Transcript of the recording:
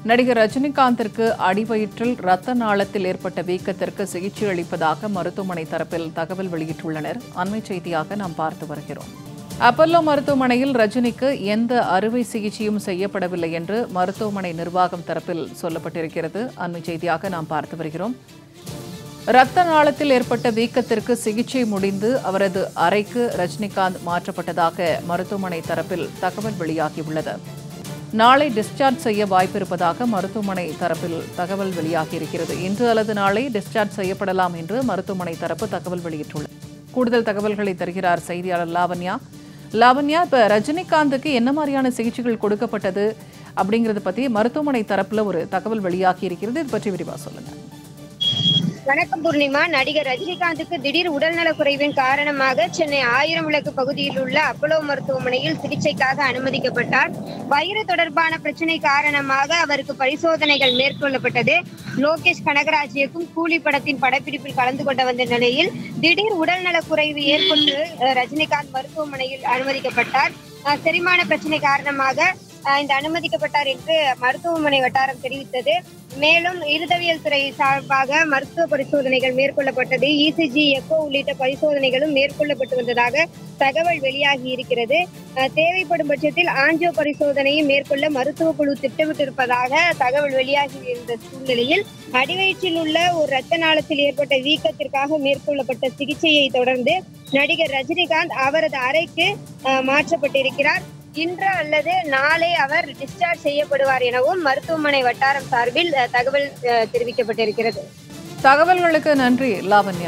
நடிகர் ரஜினிகாந்திற்கு அடிவயிற்றில் இரத்த நாளத்தில் ஏற்பட்ட வீக்கத்திற்கு சிகிச்சை அளிப்பதாக மருத்துவமனை தரப்பில் தகவல் வெளியிட்டுள்ளனர் அண்மை செய்தியாக நாம் பார்த்து வருகிறோம் அப்பல்லோ மருத்துவமனையில் ரஜினிக்கு எந்த அறுவை சிகிச்சையும் செய்யப்படவில்லை என்று மருத்துவமனை நிர்வாகம் தரப்பில் சொல்லப்பட்டிருக்கிறது அண்மை செய்தியாக நாம் பார்த்து வருகிறோம் இரத்த நாளத்தில் ஏற்பட்ட வீக்கத்திற்கு சிகிச்சை முடிந்து அவரது அறைக்கு ரஜினிகாந்த் மாற்றப்பட்டதாக மருத்துவமனை தரப்பில் தகவல் வெளியாகியுள்ளது நாளை டிஸ்சார்ஜ் செய்ய வாய்ப்பிருப்பதாக மருத்துவமனை தரப்பில் தகவல் வெளியாகியிருக்கிறது இன்று அல்லது நாளை டிஸ்சார்ஜ் செய்யப்படலாம் என்று மருத்துவமனை தரப்பு தகவல் வெளியிட்டுள்ளது கூடுதல் தகவல்களை தருகிறார் செய்தியாளர் லாவண்யா லாவண்யா இப்ப ரஜினிகாந்துக்கு என்ன மாதிரியான சிகிச்சைகள் கொடுக்கப்பட்டது அப்படிங்கறத பத்தி மருத்துவமனை தரப்புல ஒரு தகவல் வெளியாகி இருக்கிறது இது பற்றி விரிவா சொல்லுங்க வணக்கம் பூர்ணிமா நடிகர் ரஜினிகாந்துக்கு திடீர் உடல்நலக் குறைவின் காரணமாக சென்னை ஆயிரம் விளக்கு பகுதியில் உள்ள அப்பலோ மருத்துவமனையில் சிகிச்சைக்காக அனுமதிக்கப்பட்டார் வயிறு தொடர்பான பிரச்சனை காரணமாக அவருக்கு பரிசோதனைகள் மேற்கொள்ளப்பட்டது லோகேஷ் கனகராஜிற்கும் கூலி படத்தின் படப்பிடிப்பில் கலந்து கொண்டு வந்த நிலையில் திடீர் உடல்நலக் குறைவு ஏற்பட்டு அஹ், ரஜினிகாந்த் மருத்துவமனையில் அனுமதிக்கப்பட்டார் அஹ், செரிமான பிரச்சனை காரணமாக அஹ், இந்த அனுமதிக்கப்பட்டார் என்று மருத்துவமனை வட்டாரம் தெரிவித்தது மேலும் இருதவியல் துறை சார்பாக மருத்துவ பரிசோதனைகள் மேற்கொள்ளப்பட்டது இசிஜி எக்கோ உள்ளிட்ட பரிசோதனைகளும் மேற்கொள்ளப்பட்டு வந்ததாக தகவல் வெளியாகி இருக்கிறது அஹ், தேவைப்படும் பட்சத்தில் ஆஞ்சியோ பரிசோதனையை மேற்கொள்ள மருத்துவ குழு திட்டமிட்டிருப்பதாக தகவல் வெளியாகி இருந்த சூழ்நிலையில் அடிவயிற்றில் உள்ள ஒரு இரத்த நாளத்தில் ஏற்பட்ட வீக்கத்திற்காக மேற்கொள்ளப்பட்ட சிகிச்சையை தொடர்ந்து நடிகர் ரஜினிகாந்த் அவரது அறைக்கு அஹ், மாற்றப்பட்டிருக்கிறார் இன்று அல்லது நாளை அவர் டிஸ்சார்ஜ் செய்யப்படுவார் எனவும் மருத்துவமனை வட்டாரம் சார்பில் அஹ், தகவல் அஹ், தெரிவிக்கப்பட்டிருக்கிறது தகவல்களுக்கு நன்றி லாவண்யா